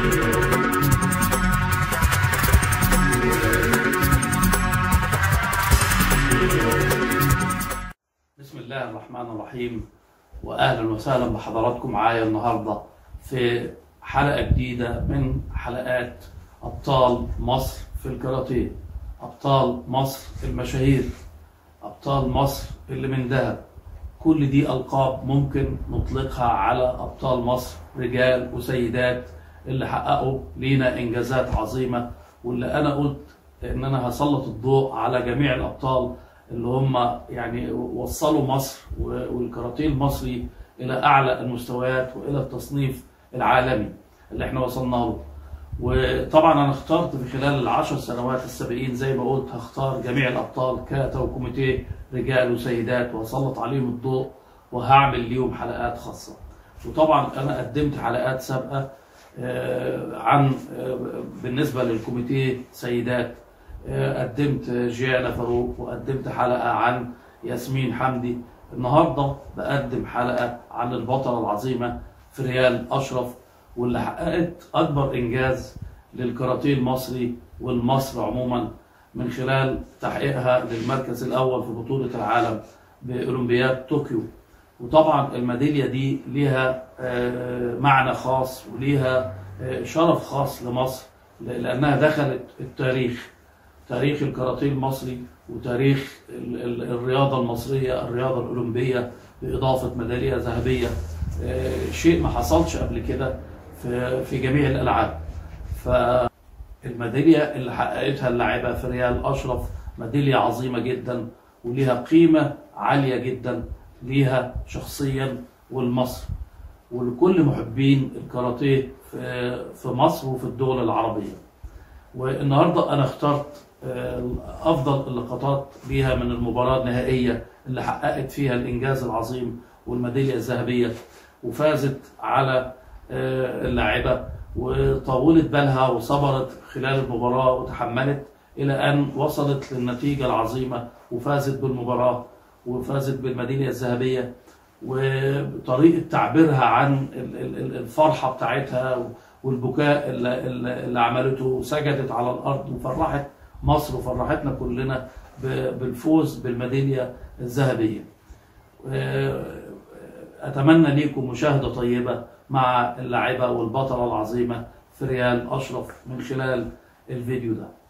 بسم الله الرحمن الرحيم واهلا وسهلا بحضراتكم معايا النهارده في حلقه جديده من حلقات ابطال مصر في الكاراتيه ابطال مصر المشاهير ابطال مصر اللي من دهب كل دي القاب ممكن نطلقها على ابطال مصر رجال وسيدات اللي حققوا لينا انجازات عظيمه واللي انا قلت ان انا هسلط الضوء على جميع الابطال اللي هم يعني وصلوا مصر والكاراتيه المصري الى اعلى المستويات والى التصنيف العالمي اللي احنا وصلنا له. وطبعا انا اخترت في خلال العشر سنوات السابقين زي ما قلت هختار جميع الابطال كاتا وكوميتيه رجال وسيدات واسلط عليهم الضوء وهعمل ليهم حلقات خاصه. وطبعا انا قدمت حلقات سابقه آه، عن آه، بالنسبه للكوميتيه سيدات قدمت جيانا فاروق وقدمت حلقة عن ياسمين حمدي النهاردة بقدم حلقة عن البطلة العظيمة فريال أشرف واللي حققت أكبر إنجاز للكاراتيه المصري والمصر عموما من خلال تحقيقها للمركز الأول في بطولة العالم بأولمبياد طوكيو وطبعا الميدالية دي ليها آه، معنى خاص وليها آه، شرف خاص لمصر لأنها دخلت التاريخ تاريخ الكاراتيه المصري وتاريخ ال- ال- الرياضة المصرية الرياضة الأولمبية بإضافة ميدالية ذهبية آه، شيء ما حصلش قبل كده في في جميع الألعاب فالميدالية اللي حققتها اللاعبة فريال أشرف ميدالية عظيمة جدا وليها قيمة عالية جدا ليها شخصيا ولمصر ولكل محبين الكاراتيه في في مصر وفي الدول العربية والنهارده انا اخترت آه، افضل اللقطات ليها من المباراه النهائيه اللي حققت فيها الانجاز العظيم والميداليه الذهبيه وفازت على آه، اللاعبه وطولت بالها وصبرت خلال المباراه وتحملت الى ان وصلت للنتيجه العظيمه وفازت بالمباراه وفازت بالميداليه الذهبيه وطريقه تعبيرها عن ال- ال- ال- الفرحه بتاعتها والبكاء اللي, اللي اللي عملته سجدت على الارض وفرحت مصر وفرحتنا كلنا ب- بالفوز بالميداليه الذهبيه. آه، اتمنى ليكم مشاهده طيبه مع اللاعبه والبطله العظيمه فريال اشرف من خلال الفيديو ده.